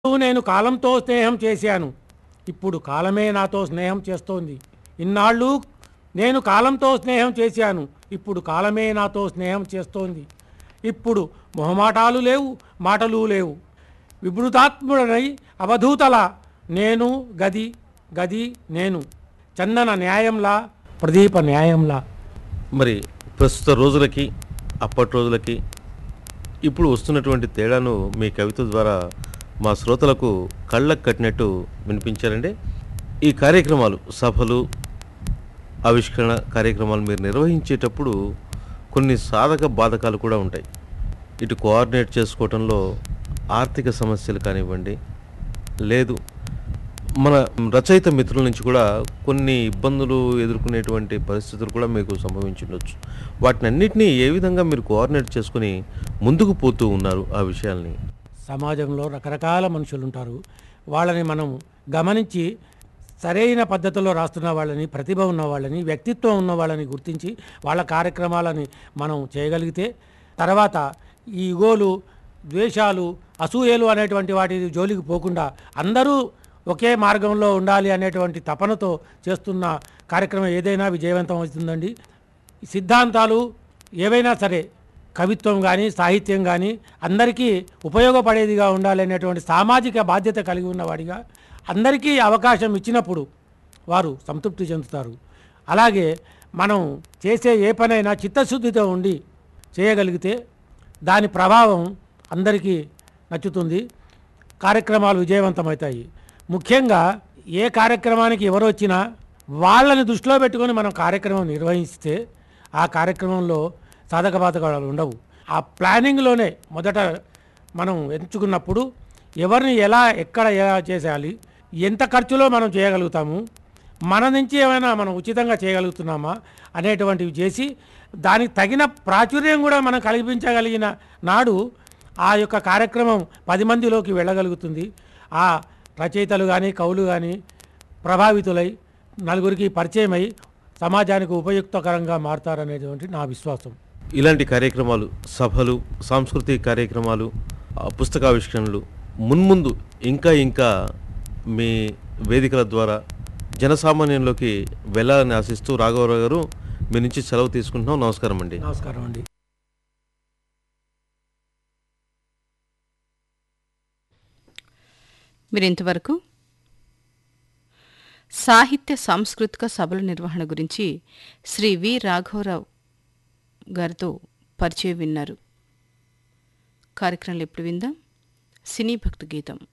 నేను కాలంతో స్నేహం చేశాను ఇప్పుడు కాలమే నాతో స్నేహం చేస్తోంది ఇన్నాళ్ళు నేను కాలంతో స్నేహం చేశాను ఇప్పుడు కాలమే నాతో స్నేహం చేస్తోంది ఇప్పుడు మొహమాటాలు లేవు మాటలు లేవు విభృతాత్ముడనై అవధూతల నేను గది గది నేను చందన న్యాయంలా ప్రదీప న్యాయంలా మరి ప్రస్తుత రోజులకి అప్పటి రోజులకి ఇప్పుడు వస్తున్నటువంటి తేడాను మీ కవిత ద్వారా మా శ్రోతలకు కళ్ళకు కట్టినట్టు వినిపించారండి ఈ కార్యక్రమాలు సభలు ఆవిష్కరణ కార్యక్రమాలు మీరు నిర్వహించేటప్పుడు కొన్ని సాధక బాధకాలు కూడా ఉంటాయి ఇటు కోఆర్డినేట్ చేసుకోవటంలో ఆర్థిక సమస్యలు కానివ్వండి లేదు మన రచయిత మిత్రుల నుంచి కూడా కొన్ని ఇబ్బందులు ఎదుర్కొనేటువంటి పరిస్థితులు కూడా మీకు సంభవించుండొచ్చు వాటిని అన్నిటినీ ఏ విధంగా మీరు కోఆర్డినేట్ చేసుకుని ముందుకు పోతూ ఉన్నారు ఆ విషయాల్ని సమాజంలో రకరకాల మనుషులు ఉంటారు వాళ్ళని మనం గమనించి సరైన పద్ధతిలో రాస్తున్న వాళ్ళని ప్రతిభ ఉన్న వాళ్ళని వ్యక్తిత్వం ఉన్న వాళ్ళని గుర్తించి వాళ్ళ కార్యక్రమాలని మనం చేయగలిగితే తర్వాత ఈ ఇగోలు ద్వేషాలు అసూయలు అనేటువంటి వాటి జోలికి పోకుండా అందరూ ఒకే మార్గంలో ఉండాలి అనేటువంటి తపనతో చేస్తున్న కార్యక్రమం ఏదైనా విజయవంతం అవుతుందండి సిద్ధాంతాలు ఏవైనా సరే కవిత్వం కానీ సాహిత్యం కానీ అందరికీ ఉపయోగపడేదిగా ఉండాలి అనేటువంటి సామాజిక బాధ్యత కలిగి ఉన్నవాడిగా అందరికీ అవకాశం ఇచ్చినప్పుడు వారు సంతృప్తి చెందుతారు అలాగే మనం చేసే ఏ పనైనా చిత్తశుద్ధితో ఉండి చేయగలిగితే దాని ప్రభావం అందరికీ నచ్చుతుంది కార్యక్రమాలు విజయవంతమవుతాయి ముఖ్యంగా ఏ కార్యక్రమానికి ఎవరు వచ్చినా వాళ్ళని దృష్టిలో పెట్టుకొని మనం కార్యక్రమం నిర్వహిస్తే ఆ కార్యక్రమంలో సాధక బాధకాలు ఉండవు ఆ ప్లానింగ్లోనే మొదట మనం ఎంచుకున్నప్పుడు ఎవరిని ఎలా ఎక్కడ ఎలా చేసేయాలి ఎంత ఖర్చులో మనం చేయగలుగుతాము మన నుంచి ఏమైనా మనం ఉచితంగా చేయగలుగుతున్నామా అనేటువంటివి చేసి దానికి తగిన ప్రాచుర్యం కూడా మనం కల్పించగలిగిన నాడు ఆ యొక్క కార్యక్రమం పది మందిలోకి వెళ్ళగలుగుతుంది ఆ రచయితలు కానీ కవులు కానీ ప్రభావితులై నలుగురికి పరిచయమై సమాజానికి ఉపయుక్తకరంగా మారుతారనేటువంటి నా విశ్వాసం ఇలాంటి కార్యక్రమాలు సభలు సాంస్కృతిక కార్యక్రమాలు ఆ, పుస్తకావిష్కరణలు మున్ముందు ఇంకా ఇంకా మీ వేదికల ద్వారా జనసామాన్యంలోకి వెళ్ళాలని ఆశిస్తూ రాఘవరావు గారు మీ నుంచి సెలవు తీసుకుంటున్నాం నమస్కారం అండి నమస్కారం అండి మీరు ఇంతవరకు సాహిత్య సాంస్కృతిక సభల నిర్వహణ గురించి శ్రీ వి రాఘవరావు గారితో పరిచయం విన్నారు కార్యక్రమంలో ఇప్పుడు విందాం సినీ భక్తి గీతం